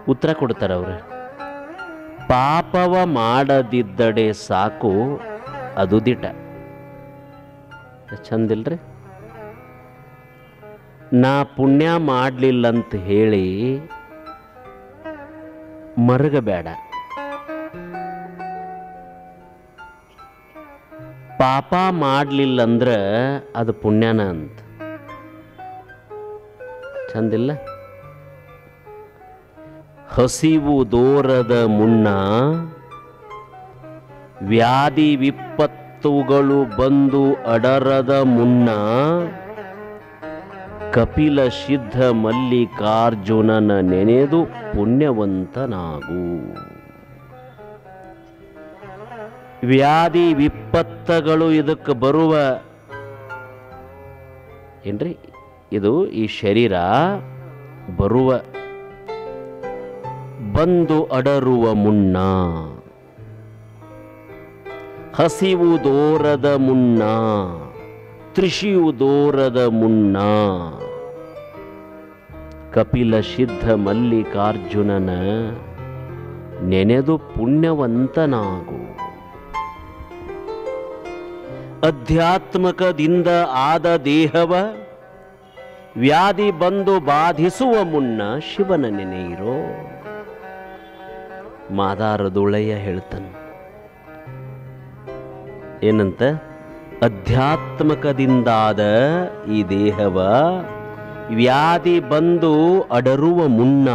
ಉತ್ತರ ಕೊಡ್ತಾರೆ ಅವರು ಪಾಪವ ಮಾಡದಿದ್ದಡೆ ಸಾಕು ಅದು ದಿಟ ಚಂದಿಲ್ರಿ ನಾ ಪುಣ್ಯ ಮಾಡಲಿಲ್ಲಂತ ಹೇಳಿ ಮರಗಬೇಡ ಪಾಪ ಮಾಡಲಿಲ್ಲಂದ್ರ ಅದು ಪುಣ್ಯನ ಅಂತ ಚಂದಿಲ್ಲ ಹಸಿವು ದೋರದ ಮುನ್ನ ವ್ಯಾಧಿ ವಿಪತ್ತುಗಳು ಬಂದು ಅಡರದ ಮುನ್ನ ಕಪಿಲ ಸಿದ್ಧ ಮಲ್ಲಿಕಾರ್ಜುನನ ನೆನೆದು ಪುಣ್ಯವಂತನಾಗು ವ್ಯಾಧಿ ವಿಪತ್ತಗಳು ಇದಕ್ಕೆ ಬರುವ ಏನ್ರಿ ಇದು ಈ ಶರೀರ ಬರುವ ಬಂದು ಅಡರುವ ಮುನ್ನ ಹಸಿವು ದೋರದ ಮುನ್ನ ತ್ರಿಷಿಯು ದೋರದ ಮುನ್ನ ಕಪಿಲ ಸಿದ್ಧ ಮಲ್ಲಿಕಾರ್ಜುನನ ನೆನೆದು ಪುಣ್ಯವಂತನಾಗು ಅಧ್ಯಾತ್ಮಕದಿಂದ ಆದ ದೇಹವ ವ್ಯಾಧಿ ಬಂದು ಬಾಧಿಸುವ ಮುನ್ನ ಶಿವನ ನೆನೆಯಿರೋ ಮಾದಾರದುಳೆಯ ಹೇಳ್ತಾನೆ ಏನಂತ ಅಧ್ಯಾತ್ಮಕದಿಂದಾದ ಈ ದೇಹವ ವ್ಯಾಧಿ ಬಂದು ಅಡರುವ ಮುನ್ನ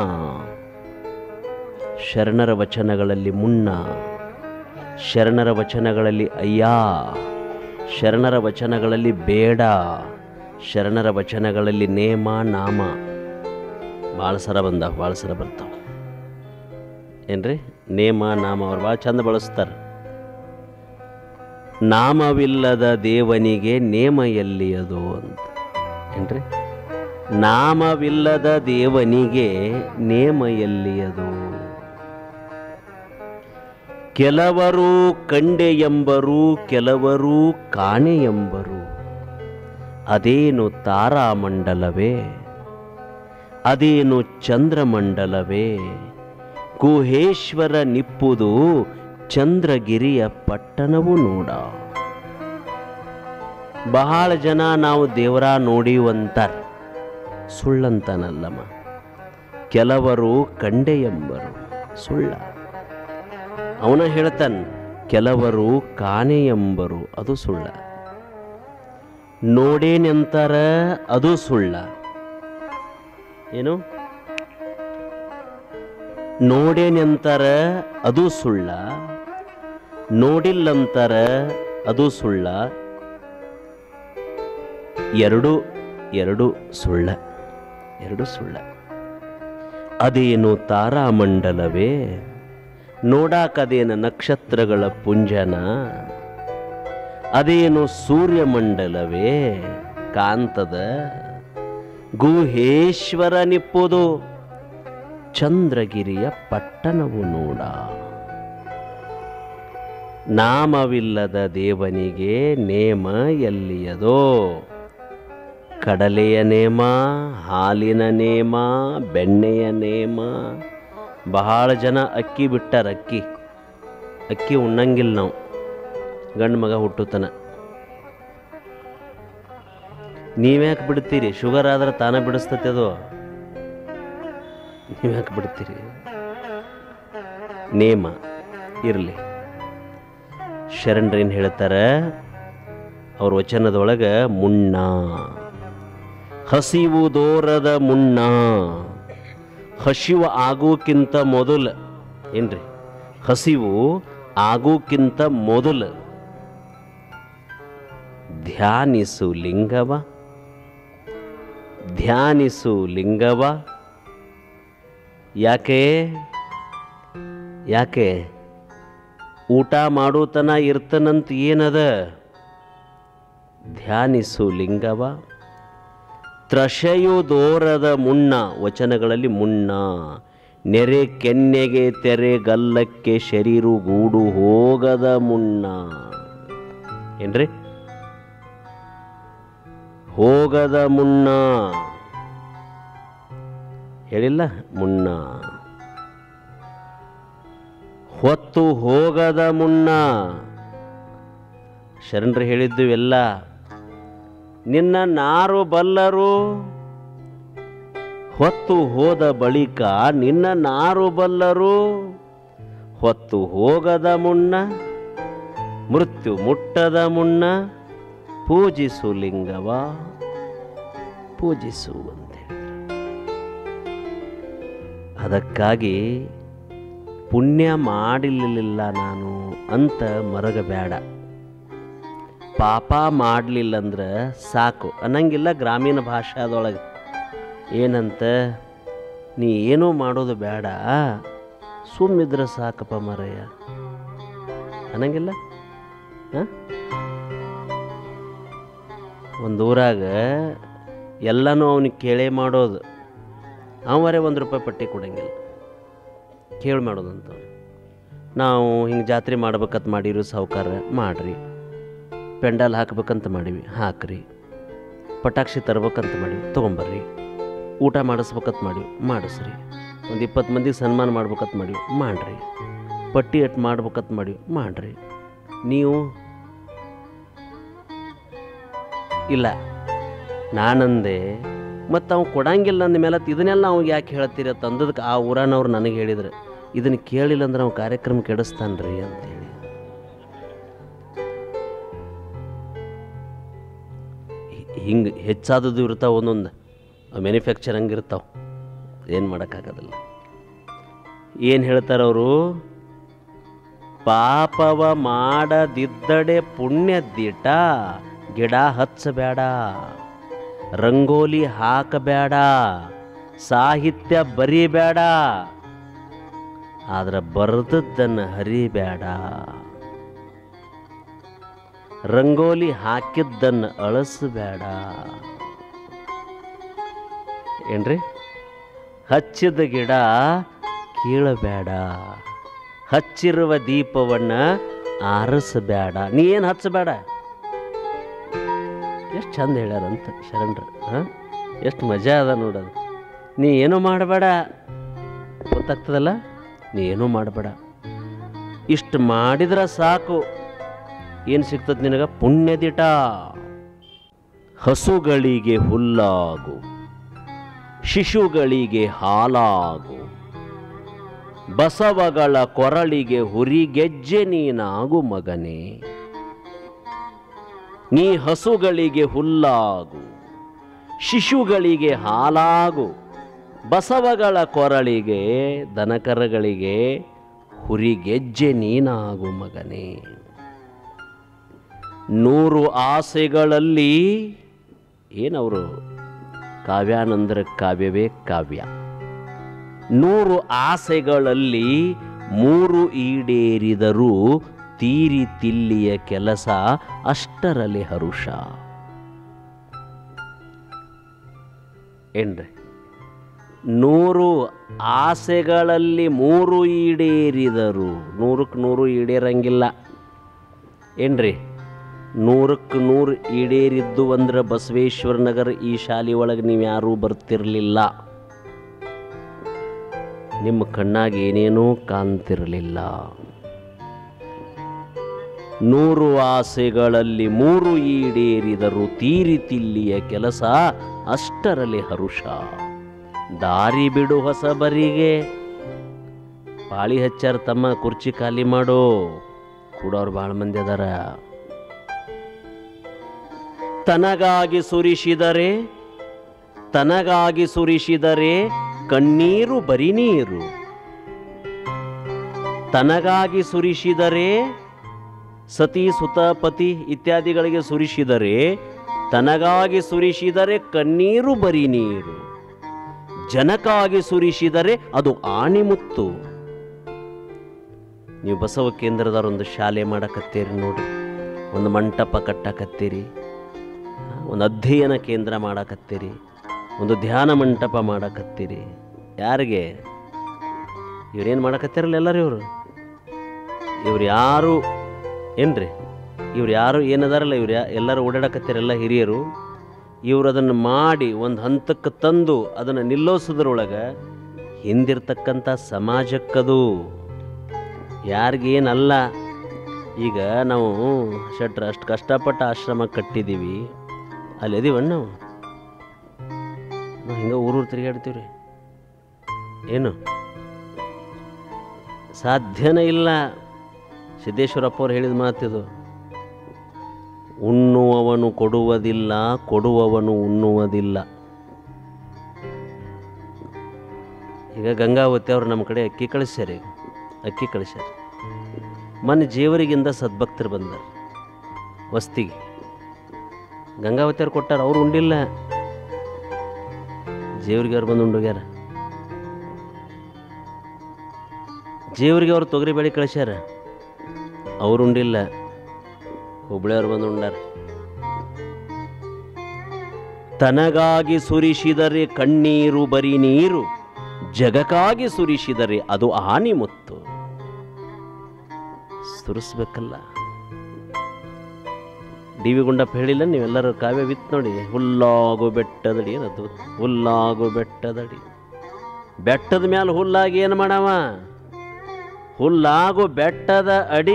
ಶರಣರ ವಚನಗಳಲ್ಲಿ ಮುನ್ನ ಶರಣರ ವಚನಗಳಲ್ಲಿ ಅಯ್ಯ ಶರಣರ ವಚನಗಳಲ್ಲಿ ಬೇಡ ಶರಣರ ವಚನಗಳಲ್ಲಿ ನೇಮ ನಾಮ ಭಾಳ ಸರ ಬಂದಾವ ಭಾಳ ಸರ ಬರ್ತಾವ ಏನ್ರಿ ನೇಮ ನಾಮ ಅವ್ರು ಭಾಳ ಚಂದ ಬಳಸ್ತಾರೆ ನಾಮವಿಲ್ಲದ ದೇವನಿಗೆ ನೇಮ ಎಲ್ಲಿಯದು ಅಂತ ಏನ್ರಿ ನಾಮವಿಲ್ಲದ ದೇವನಿಗೆ ನೇಮ ಎಲ್ಲಿಯದು ಕೆಲವರು ಕಂಡೆ ಎಂಬರು ಕೆಲವರು ಕಾಣೆ ಎಂಬರು ಅದೇನು ತಾರಾಮಂಡಲವೇ ಅದೇನು ಚಂದ್ರಮಂಡಲವೇ ಗುಹೇಶ್ವರ ನಿಪ್ಪುದು ಚಂದ್ರಗಿರಿಯ ಪಟ್ಟಣವು ನೋಡ ಬಹಳ ಜನ ನಾವು ದೇವರ ನೋಡಿವಂತಾರ ಸುಳ್ಳಂತನಲ್ಲಮ್ಮ ಕೆಲವರು ಕಂಡೆ ಎಂಬರು ಸುಳ್ಳ ಅವನ ಹೇಳ್ತಾನ ಕೆಲವರು ಕಾಣೆ ಎಂಬರು ಅದು ಸುಳ್ಳ ನೋಡೇನೆಂತಾರ ಅದು ಸುಳ್ಳ ಏನು ನೋಡೇನೆಂತಾರ ಅದು ಸುಳ್ಳ ನೋಡಿಲ್ಲಂತಾರ ಅದು ಸುಳ್ಳ ಎರಡು ಎರಡು ಸುಳ್ಳ ಎರಡು ಸುಳ್ಳ ಅದೇನು ತಾರಾಮಂಡಲವೇ ನೋಡಾಕದೇನ ನಕ್ಷತ್ರಗಳ ಪುಂಜನ ಅದೇನು ಸೂರ್ಯಮಂಡಲವೇ ಕಾಂತದ ಗುಹೇಶ್ವರ ನಿಪ್ಪುದು ಚಂದ್ರಗಿರಿಯ ಪಟ್ಟಣವು ನೋಡ ನಾಮವಿಲ್ಲದ ದೇವನಿಗೆ ನೇಮ ಎಲ್ಲಿಯದೋ ಕಡಲೆಯ ನೇಮ ಹಾಲಿನ ನೇಮ ಬೆಣ್ಣೆಯ ನೇಮ ಬಹಳ ಜನ ಅಕ್ಕಿ ಬಿಟ್ಟಾರ ಅಕ್ಕಿ ಅಕ್ಕಿ ಉಣ್ಣಂಗಿಲ್ಲ ನಾವು ಗಂಡು ಮಗ ಹುಟ್ಟುತನ ನೀವ್ಯಾಕೆ ಬಿಡ್ತೀರಿ ಶುಗರ್ ಆದ್ರೆ ತಾನೇ ಬಿಡಿಸ್ತತಿ ಅದು ನೀವ್ಯಾಕೆ ಬಿಡ್ತೀರಿ ನೇಮ ಇರಲಿ ಶರಣರೇನು ಹೇಳ್ತಾರೆ ಅವ್ರ ವಚನದೊಳಗೆ ಮುಣ್ಣ ಹಸಿವು ದೋರದ ಮುಣ್ಣ ಹಸಿವು ಆಗೋಕ್ಕಿಂತ ಮೊದಲು ಏನ್ರಿ ಹಸಿವು ಆಗೋಕ್ಕಿಂತ ಮೊದಲು ಧ್ಯಾನಿಸು ಲಿಂಗವ ಧ್ಯಾನಿಸು ಲಿಂಗವ ಯಾಕೆ ಯಾಕೆ ಊಟ ಮಾಡೋತನ ಇರ್ತನಂತ ಏನದ ಧ್ಯಾನಿಸು ಲಿಂಗವ ತ್ರಷೆಯು ದೋರದ ಮುಣ್ಣ ವಚನಗಳಲ್ಲಿ ಮುಣ್ಣ ನೆರೆ ಕೆನ್ನೆಗೆ ತೆರೆ ಗಲ್ಲಕ್ಕೆ ಶರೀರು ಗೂಡು ಹೋಗದ ಮುಣ್ಣ ಏನ್ರಿ ಹೋಗದ ಮುಣ್ಣ ಹೇಳಿಲ್ಲ ಮುಣ್ಣ ಹೊತ್ತು ಹೋಗದ ಮುನ್ನ ಶರಣರು ಹೇಳಿದ್ದು ಎಲ್ಲ ನಿನ್ನ ನಾರು ಬಲ್ಲರು ಹೊತ್ತು ಹೋದ ಬಳಿಕ ನಿನ್ನ ನಾರು ಬಲ್ಲರು ಹೊತ್ತು ಹೋಗದ ಮುನ್ನ ಮೃತ್ಯು ಮುಟ್ಟದ ಮುನ್ನ ಪೂಜಿಸು ಲಿಂಗವ ಪೂಜಿಸು ಅಂತ ಹೇಳಿದ್ರು ಅದಕ್ಕಾಗಿ ಪುಣ್ಯ ಮಾಡಲಿಲ್ಲ ನಾನು ಅಂತ ಮರಗಬೇಡ ಪಾಪ ಮಾಡಲಿಲ್ಲ ಅಂದ್ರೆ ಸಾಕು ಅನ್ನಂಗಿಲ್ಲ ಗ್ರಾಮೀಣ ಭಾಷಾದೊಳಗೆ ಏನಂತ ನೀ ಏನೂ ಮಾಡೋದು ಬೇಡ ಸುಮ್ಮಿದ್ರೆ ಸಾಕಪ್ಪ ಮರಯ್ಯ ಅನ್ನಂಗಿಲ್ಲ ಹಾಂ ಒಂದು ಊರಾಗ ಎಲ್ಲನೂ ಅವನಿಗೆ ಕೇಳೇ ಮಾಡೋದು ಅವರೇ ಒಂದು ರೂಪಾಯಿ ಪಟ್ಟಿ ಕೊಡಂಗಿಲ್ಲ ಕೇಳಿ ಮಾಡೋದಂತ ನಾವು ಹಿಂಗೆ ಜಾತ್ರೆ ಮಾಡ್ಬೇಕಂತ ಮಾಡಿರಿ ಸಾವುಕಾರ ಮಾಡಿರಿ ಪೆಂಡಾಲ್ ಹಾಕ್ಬೇಕಂತ ಮಾಡೀವಿ ಹಾಕ್ರಿ ಪಟಾಕ್ಷಿ ತರ್ಬೇಕಂತ ಮಾಡೀವಿ ತೊಗೊಂಬರ್ರಿ ಊಟ ಮಾಡಿಸ್ಬೇಕಂತ ಮಾಡೀವಿ ಮಾಡಿಸ್ರಿ ಒಂದು ಇಪ್ಪತ್ತು ಮಂದಿಗೆ ಸನ್ಮಾನ ಮಾಡ್ಬೇಕಂತ ಮಾಡೀವಿ ಮಾಡಿರಿ ಪಟ್ಟಿ ಎಟ್ ಮಾಡ್ಬೇಕಂತ ಮಾಡೀವಿ ಮಾಡಿರಿ ನೀವು ಇಲ್ಲ ನಾನಂದೆ ಮತ್ತು ಅವ್ನು ಕೊಡಂಗಿಲ್ಲ ಅಂದ ಮೇಲೆ ಇದನ್ನೆಲ್ಲ ಅವ್ಗೆ ಯಾಕೆ ಹೇಳ್ತೀರಿ ಅಂತ ಅಂದದಕ್ಕೆ ಆ ಊರನವ್ರು ನನಗೆ ಹೇಳಿದ್ರು ಇದನ್ನು ಕೇಳಿಲ್ಲ ಅಂದ್ರೆ ಅವ್ನು ಕಾರ್ಯಕ್ರಮ ಕೆಡಿಸ್ತಾನ್ರಿ ಅಂತೇಳಿ ಹಿಂಗೆ ಹೆಚ್ಚಾದದ್ದು ಇರ್ತಾವೆ ಒಂದೊಂದು ಮ್ಯಾನುಫ್ಯಾಕ್ಚರ್ ಹಂಗಿರ್ತಾವೆ ಏನು ಮಾಡೋಕ್ಕಾಗೋದಿಲ್ಲ ಏನು ಹೇಳ್ತಾರವರು ಪಾಪವ ಮಾಡದಿದ್ದಡೆ ಪುಣ್ಯದಿಟ ಗಿಡ ಹಚ್ಚಬೇಡ ರಂಗೋಲಿ ಹಾಕಬೇಡ ಸಾಹಿತ್ಯ ಬರಿಬೇಡ ಆದ್ರೆ ಬರೆದದ್ದನ್ನು ಹರಿಬೇಡ ರಂಗೋಲಿ ಹಾಕಿದ್ದನ್ನು ಅಳಿಸಬೇಡ ಏನ್ರಿ ಹಚ್ಚಿದ ಗಿಡ ಕೀಳಬೇಡ ಹಚ್ಚಿರುವ ದೀಪವನ್ನು ಆರಿಸಬೇಡ ನೀ ಏನು ಹಚ್ಚಬೇಡ ಎಷ್ಟು ಚಂದ ಹೇಳ್ಯಾರಂತ ಶರಣರು ಹಾಂ ಎಷ್ಟು ಮಜಾ ಅದ ನೋಡೋದು ನೀ ಏನೂ ಮಾಡಬೇಡ ಗೊತ್ತಾಗ್ತದಲ್ಲ ನೀ ಏನೂ ಮಾಡಬೇಡ ಇಷ್ಟು ಮಾಡಿದ್ರೆ ಸಾಕು ಏನು ಸಿಗ್ತದೆ ನಿನಗೆ ಪುಣ್ಯದಿಟ ಹಸುಗಳಿಗೆ ಹುಲ್ಲಾಗು ಶಿಶುಗಳಿಗೆ ಹಾಲಾಗು ಬಸವಗಳ ಕೊರಳಿಗೆ ಹುರಿಗೆಜ್ಜೆ ನೀನಾಗು ಮಗನೇ ನೀ ಹಸುಗಳಿಗೆ ಹುಲ್ಲಾಗು ಶಿಶುಗಳಿಗೆ ಹಾಲಾಗು ಬಸವಗಳ ಕೊರಳಿಗೆ ದನಕರಗಳಿಗೆ ಹುರಿಗೆಜ್ಜೆ ನೀನಾಗು ಮಗನೇ ನೂರು ಆಸೆಗಳಲ್ಲಿ ಏನವರು ಕಾವ್ಯಾನಂದರ ಕಾವ್ಯವೇ ಕಾವ್ಯ ನೂರು ಆಸೆಗಳಲ್ಲಿ ಮೂರು ಈಡೇರಿದರೂ ತೀರಿ ತಿಲ್ಲಿಯ ಕೆಲಸ ಅಷ್ಟರಲ್ಲಿ ಹರುಷ ಏನ್ರಿ ನೂರು ಆಸೆಗಳಲ್ಲಿ ಮೂರು ಈಡೇರಿದರು ನೂರಕ್ಕೆ ನೂರು ಈಡೇರಂಗಿಲ್ಲ ಏನ್ರಿ ನೂರಕ್ಕೆ ನೂರು ಈಡೇರಿದ್ದು ಅಂದ್ರೆ ಬಸವೇಶ್ವರ ನಗರ ಈ ಶಾಲೆ ಒಳಗೆ ನೀವು ಯಾರೂ ಬರ್ತಿರಲಿಲ್ಲ ನಿಮ್ಮ ಕಣ್ಣಾಗಿ ಏನೇನೂ ಕಾಣ್ತಿರಲಿಲ್ಲ ನೂರು ಆಸೆಗಳಲ್ಲಿ ಮೂರು ಈಡೇರಿದರು ತೀರಿ ತಿಲ್ಲಿಯ ಕೆಲಸ ಅಷ್ಟರಲ್ಲಿ ಹರುಷ ದಾರಿ ಬಿಡು ಹೊಸಬರಿಗೆ ಪಾಳಿ ಹಚ್ಚಾರ ತಮ್ಮ ಕುರ್ಚಿ ಖಾಲಿ ಮಾಡೋ ಕೂಡೋರು ಭಾಳ ಮಂದಿ ಅದಾರ ತನಗಾಗಿ ಸುರಿಸಿದರೆ ತನಗಾಗಿ ಸುರಿಸಿದರೆ ಕಣ್ಣೀರು ಬರಿ ನೀರು ತನಗಾಗಿ ಸುರಿಸಿದರೆ ಸತಿ ಸುತ ಪತಿ ಇತ್ಯಾದಿಗಳಿಗೆ ಸುರಿಸಿದರೆ ತನಗಾಗಿ ಸುರಿಸಿದರೆ ಕಣ್ಣೀರು ಬರಿ ನೀರು ಜನಕ್ಕಾಗಿ ಸುರಿಸಿದರೆ ಅದು ಆಣಿಮುತ್ತು ನೀವು ಬಸವ ಕೇಂದ್ರದವರೊಂದು ಶಾಲೆ ಮಾಡಕತ್ತೀರಿ ನೋಡಿ ಒಂದು ಮಂಟಪ ಕಟ್ಟಕತ್ತೀರಿ ಒಂದು ಅಧ್ಯಯನ ಕೇಂದ್ರ ಮಾಡಕತ್ತೀರಿ ಒಂದು ಧ್ಯಾನ ಮಂಟಪ ಮಾಡಕತ್ತೀರಿ ಯಾರಿಗೆ ಇವ್ರೇನು ಮಾಡಕತ್ತೀರಲ್ಲ ಎಲ್ಲರೂ ಇವರು ಇವ್ರು ಯಾರು ಏನ್ರಿ ಇವ್ರು ಯಾರು ಏನದಾರಲ್ಲ ಇವ್ರು ಯಾ ಎಲ್ಲರೂ ಓಡಾಡಕತ್ತೀರಲ್ಲ ಹಿರಿಯರು ಇವ್ರು ಅದನ್ನು ಮಾಡಿ ಒಂದು ಹಂತಕ್ಕೆ ತಂದು ಅದನ್ನು ನಿಲ್ಲೋಸೋದ್ರೊಳಗೆ ಹಿಂದಿರ್ತಕ್ಕಂಥ ಸಮಾಜಕ್ಕದು ಯಾರಿಗೇನಲ್ಲ ಈಗ ನಾವು ಶೆಟ್ರ ಅಷ್ಟು ಕಷ್ಟಪಟ್ಟು ಆಶ್ರಮ ಕಟ್ಟಿದ್ದೀವಿ ಅಲ್ಲಿ ಅದೀವಣ್ಣ ನಾವು ನಾವು ಹಿಂಗೆ ಊರೂರು ತಿರುಗಾಡ್ತೀವಿ ರೀ ಏನು ಸಾಧ್ಯನೇ ಇಲ್ಲ ಸಿದ್ದೇಶ್ವರಪ್ಪ ಅವ್ರು ಹೇಳಿದ ಮಾತಿದು ಉಣ್ಣುವವನು ಕೊಡುವುದಿಲ್ಲ ಕೊಡುವವನು ಉಣ್ಣುವುದಿಲ್ಲ ಈಗ ಗಂಗಾವತಿ ಅವ್ರು ನಮ್ಮ ಕಡೆ ಅಕ್ಕಿ ಕಳಿಸ್ಯಾರ ಈಗ ಅಕ್ಕಿ ಕಳಿಸ್ಯಾರ ಮೊನ್ನೆ ಜೇವರಿಗಿಂದ ಸದ್ಭಕ್ತರು ಬಂದಾರ ವಸ್ತಿಗೆ ಗಂಗಾವತಿ ಅವ್ರು ಕೊಟ್ಟಾರ ಅವ್ರು ಉಂಡಿಲ್ಲ ಜೇವರಿಗೆ ಅವ್ರು ಬಂದು ಉಂಡೋಗ್ಯಾರ ಜೇವರಿಗೆ ಅವ್ರು ತೊಗರಿ ಬೆಳೆ ಕಳಿಸ್ಯಾರ ಅವ್ರು ಉಂಡಿಲ್ಲ ಹುಬ್ಳಿಯವ್ರು ಬಂದು ಉಂಡಾರ ತನಗಾಗಿ ಸುರಿಸಿದರೆ ಕಣ್ಣೀರು ಬರೀ ನೀರು ಜಗಕ್ಕಾಗಿ ಸುರಿಸಿದರೆ ಅದು ಆನಿ ಮುತ್ತು ಸುರಿಸ್ಬೇಕಲ್ಲ ಡಿ ವಿ ಗುಂಡಪ್ಪ ಹೇಳಿಲ್ಲ ನೀವೆಲ್ಲರೂ ಕಾವ್ಯ ವಿತ್ ನೋಡಿ ಹುಲ್ಲಾಗು ಬೆಟ್ಟದಡಿ ಏನದು ಹುಲ್ಲಾಗು ಬೆಟ್ಟದಡಿ ಬೆಟ್ಟದ ಮ್ಯಾಲ ಹುಲ್ಲಾಗಿ ಏನು ಮಾಡವ ಹುಲ್ಲಾಗು ಬೆಟ್ಟದ ಅಡಿ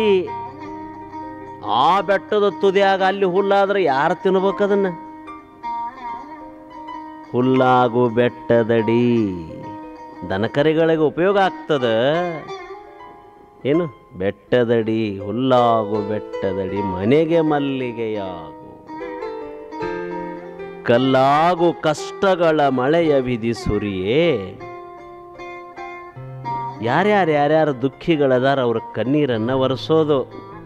ಆ ಬೆಟ್ಟದ ತುದಿಯಾಗ ಅಲ್ಲಿ ಹುಲ್ಲಾದ್ರೆ ಯಾರು ತಿನ್ಬೇಕು ಅದನ್ನ ಹುಲ್ಲಾಗು ಬೆಟ್ಟದಡಿ ದನಕರಿಗಳಿಗೆ ಉಪಯೋಗ ಆಗ್ತದ ಏನು ಬೆಟ್ಟದಡಿ ಹುಲ್ಲಾಗು ಬೆಟ್ಟದಡಿ ಮನೆಗೆ ಮಲ್ಲಿಗೆಯಾಗು ಕಲ್ಲಾಗು ಕಷ್ಟಗಳ ಮಳೆಯ ವಿಧಿ ಸುರಿಯೇ ಯಾರ್ಯಾರು ಯಾರ್ಯಾರು ದುಃಖಿಗಳದಾರ ಅವ್ರ ಕಣ್ಣೀರನ್ನು ಒರೆಸೋದು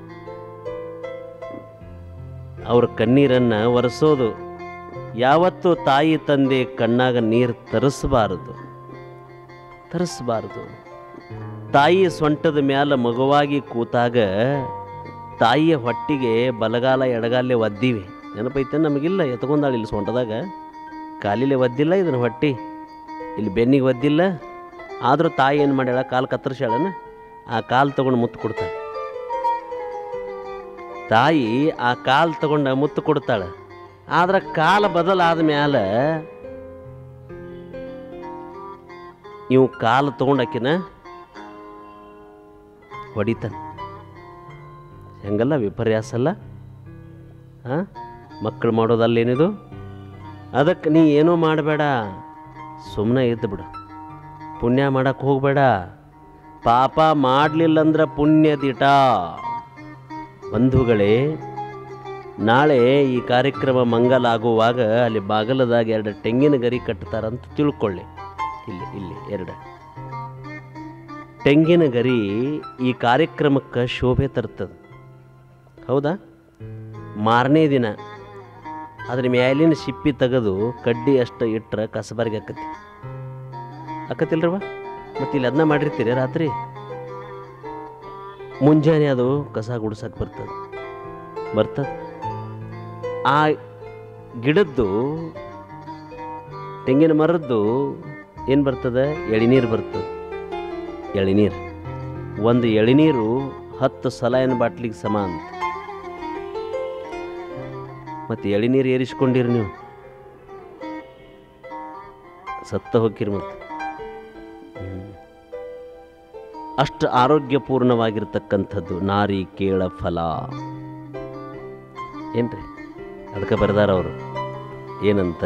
ಅವ್ರ ಕಣ್ಣೀರನ್ನು ಒರೆಸೋದು ಯಾವತ್ತೂ ತಾಯಿ ತಂದೆ ಕಣ್ಣಾಗ ನೀರು ತರಿಸಬಾರದು ತರಿಸಬಾರದು ತಾಯಿ ಸೊಂಟದ ಮ್ಯಾಲ ಮಗುವಾಗಿ ಕೂತಾಗ ತಾಯಿಯ ಹೊಟ್ಟಿಗೆ ಬಲಗಾಲ ಎಡಗಾಲೆ ಒದ್ದೀವಿ ನೆನಪೈತೆ ನಮಗಿಲ್ಲ ಎತ್ಕೊಂಡಾಳ ಇಲ್ಲಿ ಸೊಂಟದಾಗ ಕಾಲಿಲೆ ಒದ್ದಿಲ್ಲ ಇದನ್ನ ಹೊಟ್ಟಿ ಇಲ್ಲಿ ಬೆನ್ನಿಗೆ ಒದ್ದಿಲ್ಲ ಆದರೂ ತಾಯಿ ಏನು ಮಾಡ್ಯಾಳ ಕಾಲು ಕತ್ತರಿಸ್ಯಾಳನ ಆ ಕಾಲು ತಗೊಂಡು ಮುತ್ತು ಕೊಡ್ತಾಳೆ ತಾಯಿ ಆ ಕಾಲು ತಗೊಂಡು ಮುತ್ತು ಕೊಡ್ತಾಳೆ ಆದ್ರೆ ಕಾಲ ಬದಲಾದ ಮ್ಯಾಲ ಇವು ಕಾಲು ತಗೊಂಡಾಕಿನ ಹೊಡಿತಾನೆ ಹೆಂಗಲ್ಲ ವಿಪರ್ಯಾಸ ಅಲ್ಲ ಹಾಂ ಮಕ್ಕಳು ಮಾಡೋದಲ್ಲೇನಿದು ಅದಕ್ಕೆ ನೀ ಏನೂ ಮಾಡಬೇಡ ಸುಮ್ಮನೆ ಇದ್ದು ಬಿಡು ಪುಣ್ಯ ಮಾಡಕ್ಕೆ ಹೋಗಬೇಡ ಪಾಪ ಮಾಡಲಿಲ್ಲಂದ್ರೆ ಪುಣ್ಯದಿಟ ಬಂಧುಗಳೇ ನಾಳೆ ಈ ಕಾರ್ಯಕ್ರಮ ಮಂಗಲ ಆಗುವಾಗ ಅಲ್ಲಿ ಬಾಗಲದಾಗ ಎರಡು ತೆಂಗಿನ ಗರಿ ಕಟ್ತಾರಂತ ತಿಳ್ಕೊಳ್ಳಿ ಇಲ್ಲಿ ಇಲ್ಲಿ ಎರಡು ತೆಂಗಿನ ಗರಿ ಈ ಕಾರ್ಯಕ್ರಮಕ್ಕೆ ಶೋಭೆ ತರ್ತದೆ ಹೌದಾ ಮಾರನೇ ದಿನ ಅದ್ರ ಮ್ಯಾಲಿನ ಸಿಪ್ಪಿ ತೆಗೆದು ಕಡ್ಡಿ ಅಷ್ಟು ಇಟ್ರೆ ಕಸಬಾರಿಗೆ ಆಕತಿ ಆಕತಿಲ್ರವ ಮತ್ತು ಇಲ್ಲಿ ಅದನ್ನ ಮಾಡಿರ್ತೀರಿ ರಾತ್ರಿ ಮುಂಜಾನೆ ಅದು ಕಸ ಗುಡ್ಸಕ್ಕೆ ಬರ್ತದೆ ಬರ್ತದೆ ಆ ಗಿಡದ್ದು ತೆಂಗಿನ ಮರದ್ದು ಏನು ಬರ್ತದೆ ಎಳಿನೀರು ಬರ್ತದೆ ಎಳಿನೀರು ಒಂದು ಎಳಿನೀರು ಹತ್ತು ಸಲಾಯಿನ ಬಾಟ್ಲಿಗೆ ಸಮ ಅಂತ ಮತ್ತು ಎಳಿನೀರು ಏರಿಸ್ಕೊಂಡಿರಿ ನೀವು ಸತ್ತ ಹೋಗಿರಿ ಮತ್ತೆ ಹ್ಮ್. ಅಷ್ಟು ಆರೋಗ್ಯಪೂರ್ಣವಾಗಿರ್ತಕ್ಕಂಥದ್ದು ನಾರಿ ಕೇಳ ಫಲ ಏನ್ರಿ ಅದಕ್ಕೆ ಬರೆದಾರ ಅವರು ಏನಂತ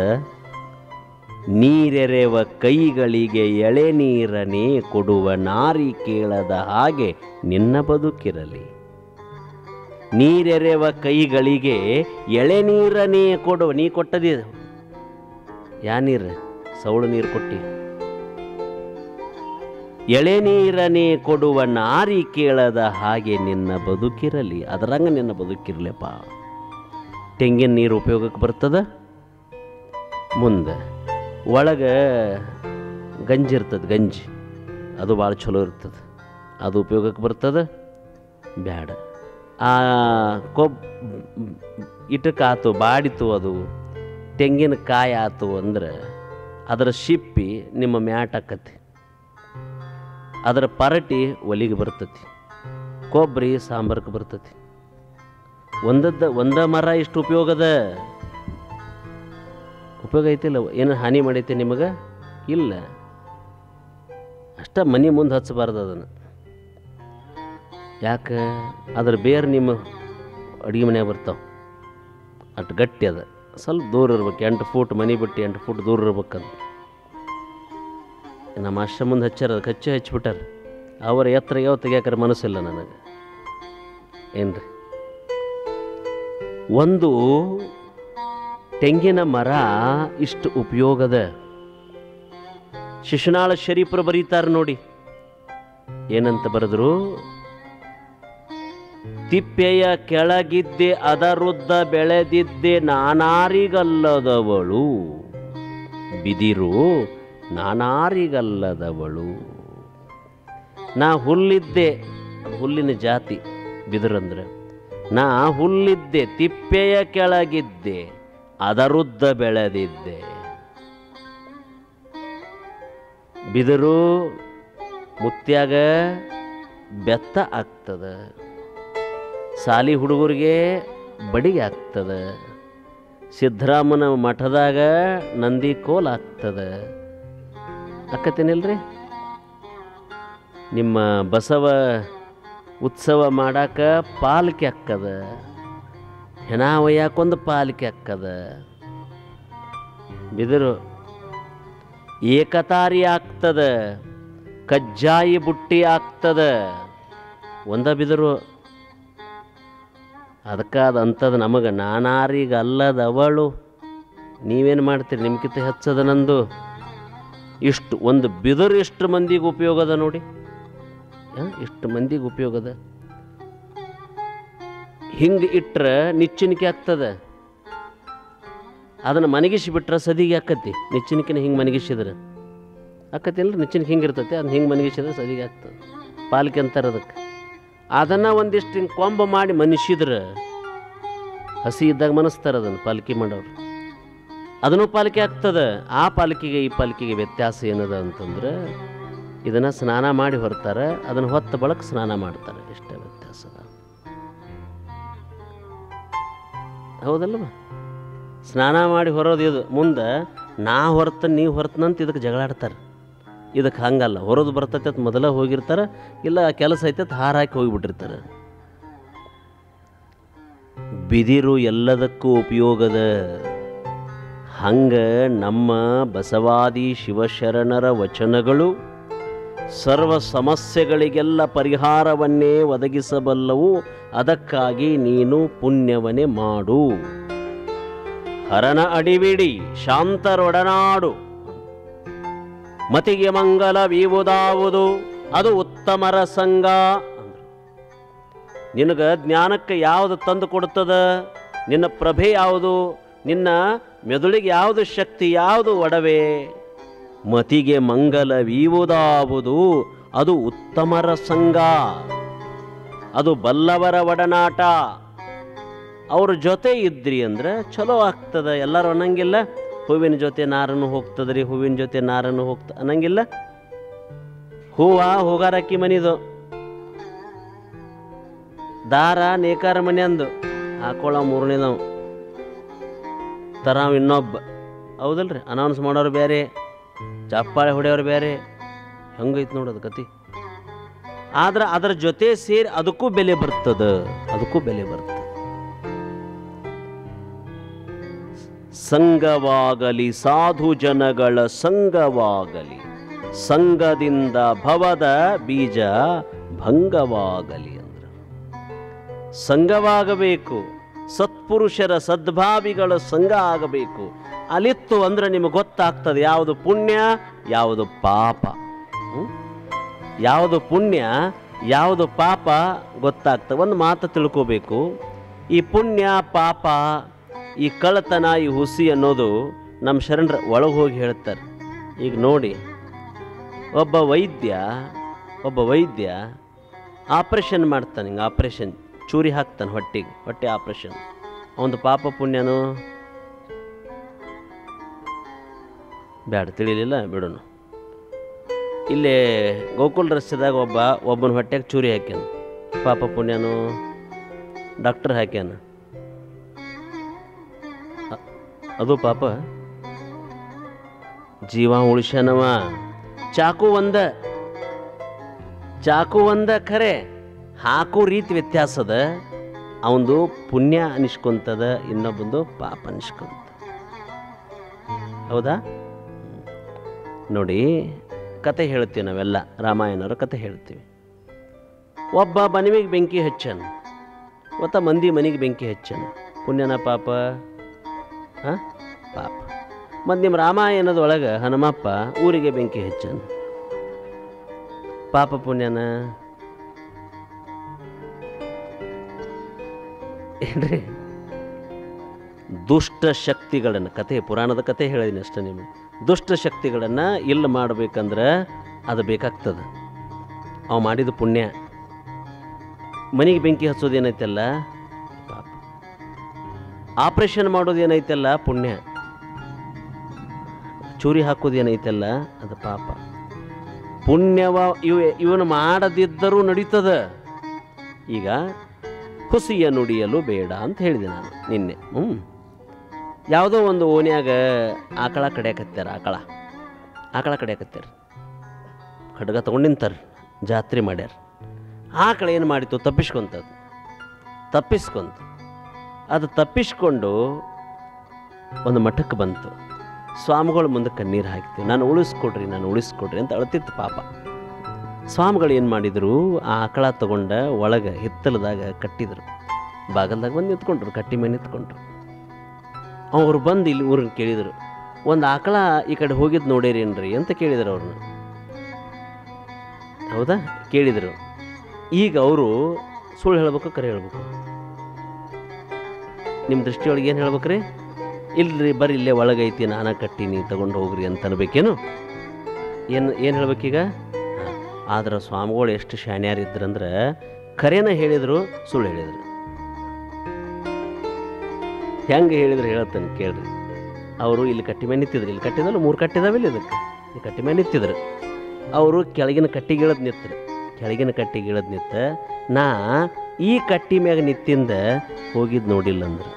ನೀರೆರೆವ ಕೈಗಳಿಗೆ ಎಳೆ ನೀರನೇ ಕೊಡುವ ನಾರಿ ಕೇಳದ ಹಾಗೆ ನಿನ್ನ ಬದುಕಿರಲಿ ನೀರೆರೆವ ಕೈಗಳಿಗೆ ಎಳೆ ನೀರನೇ ಕೊಡುವ ನೀ ಕೊಟ್ಟದಿ ಯಾ ನೀರು ಸೌಳು ನೀರು ಕೊಟ್ಟಿ ಎಳೆ ನೀರನೇ ಕೊಡುವ ನಾರಿ ಕೇಳದ ಹಾಗೆ ನಿನ್ನ ಬದುಕಿರಲಿ ಅದರಂಗ ನಿನ್ನ ಬದುಕಿರ್ಲಪ್ಪ ತೆಂಗಿನ ನೀರು ಉಪಯೋಗಕ್ಕೆ ಬರ್ತದ ಮುಂದೆ ಒಳಗೆ ಗಂಜಿ ಇರ್ತದೆ ಗಂಜಿ ಅದು ಭಾಳ ಚಲೋ ಇರ್ತದೆ ಅದು ಉಪಯೋಗಕ್ಕೆ ಬರ್ತದೆ ಬ್ಯಾಡ ಆ ಕೊಬ್ ಇಟಕ್ಕಾತು ಬಾಡಿತು ಅದು ತೆಂಗಿನಕಾಯಿ ಆತು ಅಂದ್ರೆ ಅದರ ಶಿಪ್ಪಿ ನಿಮ್ಮ ಮ್ಯಾಟ್ ಆಕತಿ ಅದರ ಪರಟಿ ಒಲಿಗೆ ಬರ್ತತಿ ಕೊಬ್ಬರಿ ಸಾಂಬಾರ್ಗೆ ಬರ್ತತಿ ಒಂದದ್ದ ಒಂದ ಮರ ಇಷ್ಟು ಉಪಯೋಗದ ಉಪಯೋಗ ಐತಿಲ್ಲ ಏನು ಹಾನಿ ಮಾಡೈತೆ ನಿಮಗೆ ಇಲ್ಲ ಅಷ್ಟ ಮನೆ ಮುಂದೆ ಹಚ್ಚಬಾರ್ದು ಅದನ್ನು ಯಾಕೆ ಅದ್ರ ಬೇರೆ ನಿಮ್ಮ ಅಡುಗೆ ಮನ್ಯಾಗ ಬರ್ತಾವೆ ಅಷ್ಟು ಗಟ್ಟಿ ಅದ ಸ್ವಲ್ಪ ದೂರ ಇರ್ಬೇಕು ಎಂಟು ಫೂಟ್ ಮನೆ ಬಿಟ್ಟು ಎಂಟು ಫೂಟ್ ದೂರ ಇರ್ಬೇಕದು ನಮ್ಮ ಅಷ್ಟ ಮುಂದೆ ಹಚ್ಚಾರ ಅದಕ್ಕೆ ಹಚ್ಚಿ ಹಚ್ಬಿಟ್ಟಾರ ಅವರ ಎತ್ತರ ಯಾವ ತೆಗಿಯಾಕರ ಮನಸ್ಸಿಲ್ಲ ನನಗೆ ಏನ್ರಿ ಒಂದು ತೆಂಗಿನ ಮರ ಇಷ್ಟು ಉಪಯೋಗದ ಶಿಶುನಾಳ ಶರೀಫರು ಬರೀತಾರೆ ನೋಡಿ ಏನಂತ ಬರೆದ್ರು ತಿಪ್ಪೆಯ ಕೆಳಗಿದ್ದೆ ಅದರುದ್ದ ಬೆಳೆದಿದ್ದೆ ನಾನಾರಿಗಲ್ಲದವಳು ಬಿದಿರು ನಾನಾರಿಗಲ್ಲದವಳು ನಾ ಹುಲ್ಲಿದ್ದೆ ಹುಲ್ಲಿನ ಜಾತಿ ಬಿದಿರಂದ್ರೆ ನಾ ಹುಲ್ಲಿದ್ದೆ ತಿಪ್ಪೆಯ ಕೆಳಗಿದ್ದೆ ಅದರುದ್ದ ಬೆಳೆದಿದ್ದೆ ಬಿದಿರು ಮುತ್ಯಾಗ ಬೆತ್ತ ಆಗ್ತದ ಸಾಲಿ ಹುಡುಗರಿಗೆ ಬಡಿಗೆ ಆಗ್ತದ ಸಿದ್ದರಾಮನ ಮಠದಾಗ ನಂದಿ ಕೋಲ್ ಆಗ್ತದ ಅಕ್ಕತೇನಿಲ್ರಿ ನಿಮ್ಮ ಬಸವ ಉತ್ಸವ ಮಾಡಾಕ ಪಾಲಿಕೆ ಅಕ್ಕದ ಹೆಣ ಒಯ್ಯಾಕೊಂದು ಪಾಲಿಕೆ ಅಕ್ಕದ ಬಿದಿರು ಏಕತಾರಿ ಆಗ್ತದ ಕಜ್ಜಾಯಿ ಬುಟ್ಟಿ ಆಗ್ತದ ಒಂದ ಬಿದಿರು ಅದಕ್ಕೆ ಅದು ಅಂಥದ್ದು ನಮಗೆ ನಾನಾರೀಗ ಅಲ್ಲದವಳು ನೀವೇನು ಮಾಡ್ತೀರಿ ನಿಮ್ಗಿಂತ ಹೆಚ್ಚದ ನಂದು ಇಷ್ಟು ಒಂದು ಬಿದಿರು ಎಷ್ಟು ಮಂದಿಗೆ ಉಪಯೋಗದ ನೋಡಿ ಆ, ಇಷ್ಟು ಮಂದಿಗೆ ಉಪಯೋಗದ ಹಿಂಗೆ ಇಟ್ರೆ ನಿಚ್ಚಣಿಕೆ ಆಗ್ತದೆ ಅದನ್ನು ಮನಗಿಸಿ ಬಿಟ್ರೆ ಸದಿಗೆ ಆಕತಿ ನಿಚ್ಚಣಿಕೆನ ಹಿಂಗೆ ಮನಗಿಸಿದ್ರೆ ಆಕತಿ ಅಂದ್ರೆ ನಿಚ್ಚಣಿಕೆ ಹಿಂಗೆ ಇರ್ತೈತೆ ಅದನ್ನ ಹಿಂಗೆ ಮನಗಿಸಿದ್ರೆ ಸದಿಗೆ ಆಗ್ತದೆ ಪಾಲಿಕೆ ಅಂತಾರೆ ಅದಕ್ಕೆ ಅದನ್ನು ಒಂದಿಷ್ಟು ಹಿಂಗೆ ಕೊಂಬ ಮಾಡಿ ಮನುಷ್ಯದ್ರೆ ಹಸಿ ಇದ್ದಾಗ ಮನಸ್ತಾರೆ ಅದನ್ನು ಪಾಲಿಕೆ ಮಾಡೋರು ಅದನ್ನು ಪಾಲಿಕೆ ಆಗ್ತದೆ ಆ ಪಾಲಿಕೆಗೆ ಈ ಪಾಲಿಕೆಗೆ ವ್ಯತ್ಯಾಸ ಏನದ ಅಂತಂದ್ರೆ ಇದನ್ನು ಸ್ನಾನ ಮಾಡಿ ಹೊರ್ತಾರೆ ಅದನ್ನು ಹೊತ್ತ ಬಳಕ ಸ್ನಾನ ಮಾಡ್ತಾರೆ ಇಷ್ಟೇ ವ್ಯತ್ಯಾಸ ಹೌದಲ್ವ ಸ್ನಾನ ಮಾಡಿ ಹೊರೋದು ಇದು ಮುಂದೆ ನಾ ಹೊರತ ನೀವು ಹೊರತನಂತ ಇದಕ್ಕೆ ಜಗಳಾಡ್ತಾರೆ ಇದಕ್ಕೆ ಹಂಗಲ್ಲ ಹೊರದು ಬರ್ತೈತೆ ಅಂತ ಮೊದಲ ಹೋಗಿರ್ತಾರೆ ಇಲ್ಲ ಕೆಲಸ ಐತೆ ಅಂತ ಹಾರ ಹಾಕಿ ಹೋಗಿಬಿಟ್ಟಿರ್ತಾರೆ ಬಿದಿರು ಎಲ್ಲದಕ್ಕೂ ಉಪಯೋಗದ ಹಂಗ ನಮ್ಮ ಬಸವಾದಿ ಶಿವಶರಣರ ವಚನಗಳು ಸರ್ವ ಸಮಸ್ಯೆಗಳಿಗೆಲ್ಲ ಪರಿಹಾರವನ್ನೇ ಒದಗಿಸಬಲ್ಲವು ಅದಕ್ಕಾಗಿ ನೀನು ಪುಣ್ಯವನ್ನೇ ಮಾಡು ಹರನ ಅಡಿಬಿಡಿ ಶಾಂತರೊಡನಾಡು ಮತಿಗೆ ಮಂಗಲವೀವುದಾವುದು ಅದು ಉತ್ತಮರ ಸಂಘ ಅಂದ್ರು ನಿನಗೆ ಜ್ಞಾನಕ್ಕೆ ಯಾವುದು ತಂದು ಕೊಡುತ್ತದ ನಿನ್ನ ಪ್ರಭೆ ಯಾವುದು ನಿನ್ನ ಮೆದುಳಿಗೆ ಯಾವುದು ಶಕ್ತಿ ಯಾವುದು ಒಡವೆ ಮತಿಗೆ ಮಂಗಲವೀವುದಾವುದು ಅದು ಉತ್ತಮರ ಸಂಘ ಅದು ಬಲ್ಲವರ ಒಡನಾಟ ಅವ್ರ ಜೊತೆ ಇದ್ರಿ ಅಂದ್ರೆ ಚಲೋ ಆಗ್ತದ ಎಲ್ಲರೂ ಅನ್ನಂಗಿಲ್ಲ ಹೂವಿನ ಜೊತೆ ನಾರನ್ನು ಹೋಗ್ತದ್ರಿ ಹೂವಿನ ಜೊತೆ ನಾರನ್ನು ಹೋಗ್ತ ಅನ್ನಂಗಿಲ್ಲ ಹೂವ ಹೋಗಾರಕ್ಕಿ ಮನಿದು ದಾರ ನೇಕಾರ ಮನೆ ಅಂದು ಹಾಕೊಳ್ಳೋ ಮೂರನೇದವ್ ತರಾವ್ ಇನ್ನೊಬ್ಬ ಹೌದಲ್ರಿ ಅನೌನ್ಸ್ ಮಾಡೋರು ಬೇರೆ ಚಪ್ಪಾಳೆ ಹೊಡೆಯೋರು ಬೇರೆ ಹೆಂಗೈತೆ ನೋಡೋದು ಕತಿ ಆದ್ರೆ ಅದರ ಜೊತೆ ಸೇರಿ ಅದಕ್ಕೂ ಬೆಲೆ ಬರ್ತದ ಅದಕ್ಕೂ ಬೆಲೆ ಬರ್ತದೆ ಸಂಘವಾಗಲಿ ಸಾಧು ಜನಗಳ ಸಂಘವಾಗಲಿ ಸಂಘದಿಂದ ಭವದ ಬೀಜ ಭಂಗವಾಗಲಿ ಅಂದ್ರೆ ಸಂಘವಾಗಬೇಕು ಸತ್ಪುರುಷರ ಸದ್ಭಾವಿಗಳ ಸಂಘ ಆಗಬೇಕು ಅಲಿತ್ತು ಅಂದ್ರೆ ನಿಮಗೆ ಗೊತ್ತಾಗ್ತದೆ ಯಾವುದು ಪುಣ್ಯ ಯಾವುದು ಪಾಪ ಹ್ಮ್? ಯಾವುದು ಪುಣ್ಯ ಯಾವುದು ಪಾಪ ಗೊತ್ತಾಗ್ತದೆ ಒಂದು ಮಾತು ತಿಳ್ಕೋಬೇಕು ಈ ಪುಣ್ಯ ಪಾಪ ಈ ಕಳ್ಳತನ ಈ ಹುಸಿ ಅನ್ನೋದು ನಮ್ಮ ಶರಣರ ಒಳಗೆ ಹೋಗಿ ಹೇಳ್ತಾರೆ ಈಗ ನೋಡಿ ಒಬ್ಬ ವೈದ್ಯ ಒಬ್ಬ ವೈದ್ಯ ಆಪ್ರೇಷನ್ ಮಾಡ್ತಾನೆ ಹಿಂಗೆ ಆಪ್ರೇಷನ್ ಚೂರಿ ಹಾಕ್ತಾನೆ ಹೊಟ್ಟೆಗೆ ಹೊಟ್ಟೆ ಆಪ್ರೇಷನ್ ಅವನು ಪಾಪ ಪುಣ್ಯನು ಬ್ಯಾಡ ತಿಳಿಲಿಲ್ಲ ಬಿಡೋಣ ಇಲ್ಲೇ ಗೋಕುಲ್ ರಸ್ತೆದಾಗ ಒಬ್ಬ ಒಬ್ಬನ ಹೊಟ್ಟೆಗೆ ಚೂರಿ ಹಾಕ್ಯಾನ ಪಾಪ ಪುಣ್ಯನು ಡಾಕ್ಟರ್ ಹಾಕ್ಯಾನ ಅ- ಅದು ಪಾಪ ಜೀವ ಉಳಿಸ್ಯಾನವ ಚಾಕು ಒಂದ ಚಾಕು ಒಂದ ಖರೆ ಹಾಕೋ ರೀತಿ ವ್ಯತ್ಯಾಸ ಅದ ಅವಂದು ಪುಣ್ಯ ಅನಿಸ್ಕೊಂತದ ಇನ್ನೊಬ್ಬಂದು ಪಾಪ ಅನಿಸ್ಕೊಂತ ಹೌದಾ ನೋಡಿ ಕತೆ ಹೇಳ್ತೀವಿ ನಾವೆಲ್ಲ ರಾಮಾಯಣರ ಕತೆ ಹೇಳ್ತೀವಿ ಒಬ್ಬ ಮನೆಗೆ ಬೆಂಕಿ ಹಚ್ಚನ ಒತ್ತ ಮಂದಿ ಮನೆಗೆ ಬೆಂಕಿ ಹಚ್ಚನ ಪುಣ್ಯನ ಪಾಪ ಹಾಂ ಪಾಪ ಮತ್ತು ನಿಮ್ಮ ರಾಮಾಯಣದೊಳಗೆ ಹನುಮಪ್ಪ ಊರಿಗೆ ಬೆಂಕಿ ಹಚ್ಚನ ಪಾಪ ಪುಣ್ಯನ ಏನ್ರಿ ದುಷ್ಟ ಶಕ್ತಿಗಳನ್ನು ಕತೆ ಪುರಾಣದ ಕತೆ ಹೇಳಿದ್ದೀನಿ ಅಷ್ಟೇ ನಿಮಗೆ ದುಷ್ಟ ಶಕ್ತಿಗಳನ್ನು ಇಲ್ಲ ಮಾಡ್ಬೇಕಂದ್ರೆ ಅದು ಬೇಕಾಗ್ತದೆ ಅವು ಮಾಡಿದ ಪುಣ್ಯ ಮನೆಗೆ ಬೆಂಕಿ ಹಚ್ಚೋದು ಏನೈತಲ್ಲ ಪಾಪ ಆಪ್ರೇಷನ್ ಮಾಡೋದು ಏನೈತಲ್ಲ ಪುಣ್ಯ ಚೂರಿ ಹಾಕೋದು ಏನೈತಲ್ಲ ಅದು ಪಾಪ ಪುಣ್ಯವ ಇವ ಇವನು ಮಾಡದಿದ್ದರೂ ನಡೀತದ ಈಗ ಹುಸಿಯ ನುಡಿಯಲು ಬೇಡ ಅಂತ ಹೇಳಿದೆ ನಾನು ನಿನ್ನೆ ಹ್ಞೂ ಯಾವುದೋ ಒಂದು ಓನ್ಯಾಗ ಆಕಳ ಕಡಿಯಾಕತ್ಯಾರ ಆಕಳ ಆಕಳ ಕಡಿಯಾಕತ್ಯಾರ ಖಡ್ಗ ತೊಗೊಂಡು ನಿಂತಾರೆ ಜಾತ್ರೆ ಮಾಡ್ಯಾರ ಆಕಳ ಏನು ಮಾಡಿತು ತಪ್ಪಿಸ್ಕೊಂತದು ತಪ್ಪಿಸ್ಕೊಂತು ಅದು ತಪ್ಪಿಸ್ಕೊಂಡು ಒಂದು ಮಠಕ್ಕೆ ಬಂತು ಸ್ವಾಮಿಗಳು ಮುಂದೆ ಕಣ್ಣೀರು ಹಾಕ್ತೀವಿ ನಾನು ಉಳಿಸ್ಕೊಡ್ರಿ ನಾನು ಉಳಿಸ್ಕೊಡ್ರಿ ಅಂತ ಅಳ್ತಿತ್ತು ಪಾಪ ಸ್ವಾಮಿಗಳು ಏನು ಮಾಡಿದರು ಆ ಆಕಳ ತಗೊಂಡ ಒಳಗೆ ಹಿತ್ತಲದಾಗ ಕಟ್ಟಿದರು ಬಾಗಲ್ದಾಗ ಬಂದು ನಿಂತ್ಕೊಂಡ್ರು ಕಟ್ಟಿ ಮೇಲೆ ನಿಂತ್ಕೊಂಡ್ರು ಅವ್ರು ಬಂದು ಇಲ್ಲಿ ಊರನ್ನ ಕೇಳಿದರು ಒಂದು ಆಕಳ ಈ ಕಡೆ ಹೋಗಿದ್ದು ನೋಡಿರೇನ್ರಿ ಅಂತ ಕೇಳಿದರು ಅವ್ರನ್ನ ಹೌದಾ ಕೇಳಿದರು ಈಗ ಅವರು ಸುಳ್ಳು ಹೇಳ್ಬೇಕು ಕರೆ ಹೇಳ್ಬೇಕು ನಿಮ್ಮ ದೃಷ್ಟಿಯೊಳಗೆ ಏನು ಹೇಳ್ಬೇಕ್ರಿ ಇಲ್ರಿ ಬರ್ರಿ ಇಲ್ಲೇ ಒಳಗೈತಿ ನಾನ ಕಟ್ಟೀನಿ ತಗೊಂಡು ಹೋಗ್ರಿ ಅಂತ ಅನ್ಬೇಕೇನು ಏನು ಏನು ಹೇಳ್ಬೇಕೀಗ ಹಾಂ ಆದ್ರೆ ಸ್ವಾಮಿಗಳು ಎಷ್ಟು ಶಾನ್ಯಾರಿದ್ರಂದ್ರೆ ಖರೇನ ಹೇಳಿದರು ಸುಳ್ಳು ಹೇಳಿದರು ಹೆಂಗೆ ಹೇಳಿದ್ರು ಹೇಳತ್ತೇನೆ ಕೇಳ್ರಿ ಅವರು ಇಲ್ಲಿ ಕಟ್ಟಿ ಮೇಲೆ ನಿಂತಿದ್ರು ಇಲ್ಲಿ ಕಟ್ಟಿದಲ್ಲ ಮೂರು ಕಟ್ಟಿದಾವಿಲ್ಲ ಇದಕ್ಕೆ ಈ ಕಟ್ಟಿ ಮೇಲೆ ನಿಂತಿದ್ರು ಅವರು ಕೆಳಗಿನ ಕಟ್ಟಿಗೆ ಇಳದ್ ನಿಂತರು ಕೆಳಗಿನ ಕಟ್ಟಿಗೆ ಇಳದ್ ನಿಂತ ನಾ ಈ ಕಟ್ಟಿ ಮ್ಯಾಗ ನಿಂತಿಂದ ಹೋಗಿದ್ದು ನೋಡಿಲ್ಲ ಅಂದ್ರೆ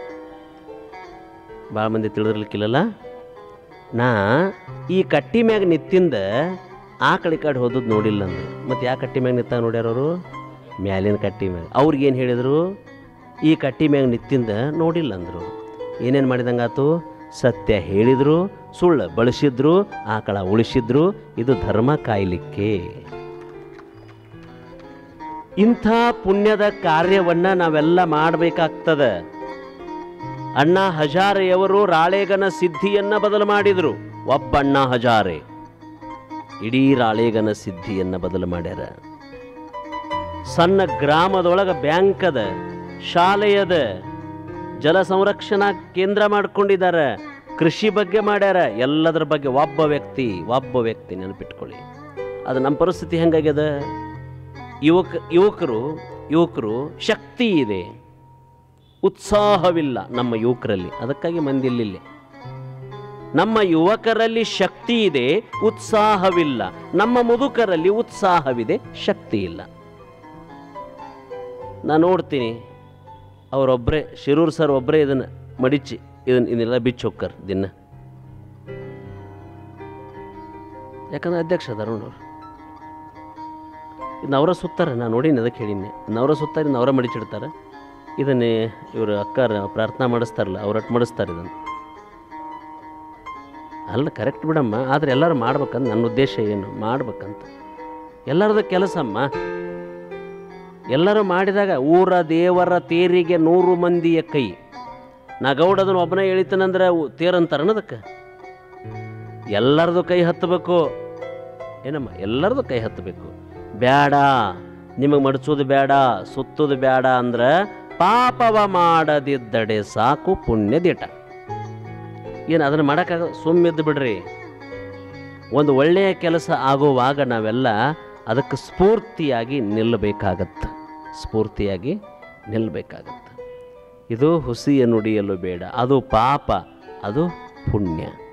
ಭಾಳ ಮಂದಿ ತಿಳಿದಿರ್ಲಿಕ್ಕಿಲ್ಲಲ್ಲ ನಾ ಈ ಕಟ್ಟಿ ಮ್ಯಾಗ ನಿಂತಿಂದ ಆ ಕಡೆ ಈ ಕಡೆ ಹೋದದ್ದು ನೋಡಿಲ್ಲ ಅಂದ್ರೆ ಮತ್ತು ಯಾವ ಕಟ್ಟಿ ಮ್ಯಾಗ ನಿಂತ ನೋಡ್ಯಾರ ಅವರು ಮ್ಯಾಲಿನ ಕಟ್ಟಿ ಮ್ಯಾಗ ಅವ್ರಿಗೇನು ಹೇಳಿದರು ಈ ಕಟ್ಟಿ ಮ್ಯಾಗ ನಿಂತಿಂದ ನೋಡಿಲ್ಲ ಅಂದರು ಏನೇನು ಮಾಡಿದಂಗಾತು ಸತ್ಯ ಹೇಳಿದ್ರು ಸುಳ್ಳು ಬಳಸಿದ್ರು ಆಕಳ ಉಳಿಸಿದ್ರು ಇದು ಧರ್ಮ ಕಾಯಲಿಕ್ಕೆ ಇಂಥ ಪುಣ್ಯದ ಕಾರ್ಯವನ್ನ ನಾವೆಲ್ಲ ಮಾಡಬೇಕಾಗ್ತದೆ ಅಣ್ಣ ಹಜಾರೆಯವರು ರಾಳೇಗನ ಸಿದ್ಧಿಯನ್ನ ಬದಲು ಮಾಡಿದರು ಒಬ್ಬಣ್ಣ ಹಜಾರೆ ಇಡೀ ರಾಳೇಗನ ಸಿದ್ಧಿಯನ್ನ ಬದಲು ಮಾಡ್ಯಾರ ಸಣ್ಣ ಗ್ರಾಮದೊಳಗ ಬ್ಯಾಂಕ್ ಅದ ಶಾಲೆ ಅದ ಜಲ ಸಂರಕ್ಷಣಾ ಕೇಂದ್ರ ಮಾಡ್ಕೊಂಡಿದ್ದಾರೆ ಕೃಷಿ ಬಗ್ಗೆ ಮಾಡ್ಯಾರ ಎಲ್ಲದರ ಬಗ್ಗೆ ಒಬ್ಬ ವ್ಯಕ್ತಿ ಒಬ್ಬ ವ್ಯಕ್ತಿ ನೆನಪಿಟ್ಕೊಳ್ಳಿ ಅದು ನಮ್ಮ ಪರಿಸ್ಥಿತಿ ಹೆಂಗಾಗ್ಯದ ಯುವಕ ಯುವಕರು ಯುವಕರು ಶಕ್ತಿ ಇದೆ ಉತ್ಸಾಹವಿಲ್ಲ ನಮ್ಮ ಯುವಕರಲ್ಲಿ ಅದಕ್ಕಾಗಿ ಮಂದಿ ಇಲ್ಲಿಲ್ಲ ನಮ್ಮ ಯುವಕರಲ್ಲಿ ಶಕ್ತಿ ಇದೆ ಉತ್ಸಾಹವಿಲ್ಲ ನಮ್ಮ ಮುದುಕರಲ್ಲಿ ಉತ್ಸಾಹವಿದೆ ಶಕ್ತಿ ಇಲ್ಲ ನಾನು ನೋಡ್ತೀನಿ ಅವರೊಬ್ಬರೇ ಶಿರೂರ್ ಸರ್ ಒಬ್ಬರೇ ಇದನ್ನು ಮಡಿಚಿ ಇದನ್ನ ಇದನ್ನೆಲ್ಲ ಬಿಚ್ಚಿ ಹೋಗ್ತಾರೆ ದಿನ ಯಾಕಂದ್ರೆ ಅಧ್ಯಕ್ಷ ಅದಾರ ಅವ್ರು ಇದನ್ನ ಅವರ ಸುತ್ತಾರೆ ನಾನು ನೋಡೀನಿ ಅದಕ್ಕೆ ಹೇಳಿನಿ ಅವರ ಸುತ್ತಾರೆ ಇದನ್ನ ಅವರ ಮಡಿಚಿಡ್ತಾರೆ ಇದನ್ನೇ ಇವರು ಅಕ್ಕಾರ ಪ್ರಾರ್ಥನಾ ಮಾಡಿಸ್ತಾರಲ್ಲ ಅವ್ರು ಅಟ್ ಮಾಡಿಸ್ತಾರೆ ಇದನ್ನು ಅಲ್ಲ ಕರೆಕ್ಟ್ ಬಿಡಮ್ಮ ಆದರೆ ಎಲ್ಲರೂ ಮಾಡ್ಬೇಕಂತ ನನ್ನ ಉದ್ದೇಶ ಏನು ಮಾಡ್ಬೇಕಂತ ಎಲ್ಲರದ್ದು ಕೆಲಸಮ್ಮ ಎಲ್ಲರೂ ಮಾಡಿದಾಗ ಊರ ದೇವರ ತೇರಿಗೆ ನೂರು ಮಂದಿಯ ಕೈ ನಾ ಗೌಡದನ್ನು ಒಬ್ಬನೇ ಹೇಳಿತನಂದ್ರೆ ತೇರಂತಾರನ ಅದಕ್ಕೆ ಎಲ್ಲರದು ಕೈ ಹತ್ತಬೇಕು ಏನಮ್ಮ ಎಲ್ಲರದು ಕೈ ಹತ್ತಬೇಕು ಬೇಡ ನಿಮಗೆ ಮಡಚೋದು ಬೇಡ ಸುತ್ತೋದು ಬೇಡ ಅಂದ್ರೆ ಪಾಪವ ಮಾಡದಿದ್ದಡೆ ಸಾಕು ಪುಣ್ಯದಿಟ ಏನು ಅದನ್ನು ಮಾಡೋಕ್ಕಾಗ ಸುಮ್ಮಿದ್ದು ಬಿಡ್ರಿ ಒಂದು ಒಳ್ಳೆಯ ಕೆಲಸ ಆಗುವಾಗ ನಾವೆಲ್ಲ ಅದಕ್ಕೆ ಸ್ಫೂರ್ತಿಯಾಗಿ ನಿಲ್ಲಬೇಕಾಗತ್ತೆ ಸ್ಫೂರ್ತಿಯಾಗಿ ನಿಲ್ಲಬೇಕಾಗತ್ತೆ ಇದು ಹುಸಿಯ ನುಡಿಯಲು ಬೇಡ ಅದು ಪಾಪ ಅದು ಪುಣ್ಯ